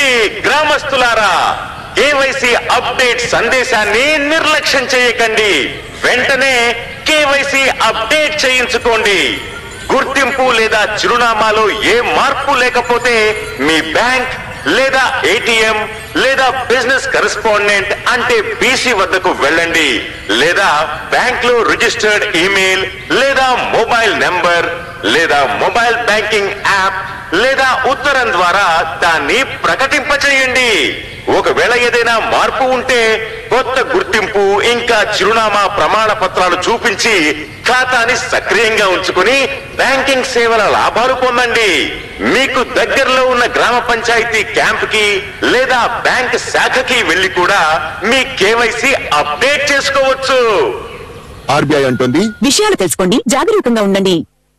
గ్రామస్తులారా KYC update సందేశాన్ని నిర్లక్ష్యం చేయకండి వెంటనే కేవైసీ అప్డేట్ చేయించుకోండి గుర్తింపు లేదా చిరునామాలో ఏ మార్పు లేకపోతే మీ బ్యాంక్ లేదా ఏటీఎం లేదా బిజినెస్ కరెస్పాండెంట్ అంటే బీసీ వద్దకు వెళ్ళండి లేదా బ్యాంక్ లో రిజిస్టర్డ్ ఈమెయిల్ లేదా మొబైల్ నెంబర్ లేదా మొబైల్ బ్యాంకింగ్ యాప్ లేదా ఉత్తరం ద్వారా దాన్ని ప్రకటింపచేయండి ఒకవేళ ఏదైనా మార్పు ఉంటే కొత్త గుర్తింపు ఇంకా చిరునామా ప్రమాణ పత్రాలు చూపించి ఖాతాని సక్రియంగా ఉంచుకుని బ్యాంకింగ్ సేవల లాభాలు పొందండి మీకు దగ్గరలో ఉన్న గ్రామ పంచాయతీ క్యాంప్ కి లేదా బ్యాంక్ శాఖకి వెళ్లి కూడా మీ కేవైసీ అప్డేట్ చేసుకోవచ్చు ఆర్బీఐ అంటుంది విషయాలు తెలుసుకోండి జాగరూకంగా ఉండండి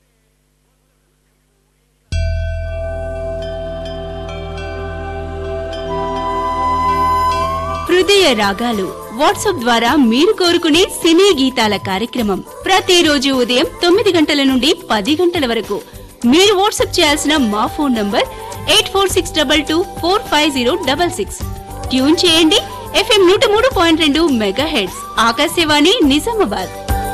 హృదయ రాగాలు వాట్సాప్ ద్వారా మీరు కోరుకునే సినీ గీతాల కార్యక్రమం ప్రతిరోజు ఉదయం తొమ్మిది గంటల నుండి పది గంటల వరకు మీరు వాట్సాప్ చేయాల్సిన మా phone number eight four six double two four five zero double six tune చేయండి ఎఫ్ఎం నూట మూడు పాయింట్ రెండు మెగా హెడ్స్ ఆకాశవాణి నిజామాబాద్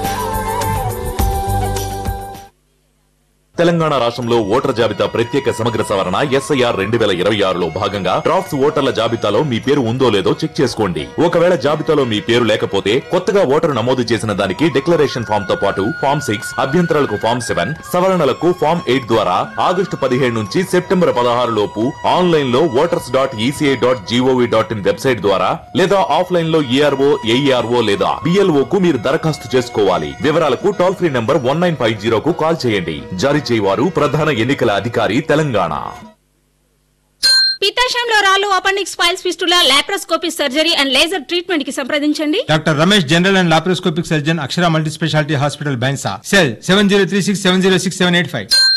తెలంగాణ రాష్ట్రంలో ఓటర్ జాబితా ప్రత్యేక సమగ్ర సవరణ ఎస్ఐఆర్ రెండు వేల ఇరవై ఆరులో భాగంగా డ్రాఫ్ట్స్ ఓటర్ల జాబితాలో మీ పేరు ఉందో లేదో చెక్ చేసుకోండి ఒకవేళ జాబితాలో మీ పేరు లేకపోతే కొత్తగా ఓటరు నమోదు చేసిన దానికి డిక్లరేషన్ ఫామ్ తో పాటు ఫామ్ సిక్స్ అభ్యంతరాలకు ఫామ్ సెవెన్ సవరణలకు ఫామ్ ఎయిట్ ద్వారా ఆగస్టు పదిహేడు నుంచి సెప్టెంబర్ పదహారు లోపు ఆన్లైన్ లో voters dot ECI dot GOV dot in website ద్వారా లేదా ఆఫ్లైన్ లో ఈఆర్ఓ ఏఈఆర్ఓ లేదా బిఎల్ఓ కు మీరు దరఖాస్తు చేసుకోవాలి వివరాలకు toll free number one nine five జీరోకు కాల్ చేయండి జారీ చేయవారు ప్రధాన ఎన్నికల అధికారి తెలంగాణ పిత్తాశయంలో రాళ్ళు appendix piles fistula laparoscopy surgery and laser treatment కి సంప్రదించండి doctor Ramesh general and laparoscopic surgeon Akshara multi speciality hospital Bhainsa cell seven zero three six seven zero six seven eight five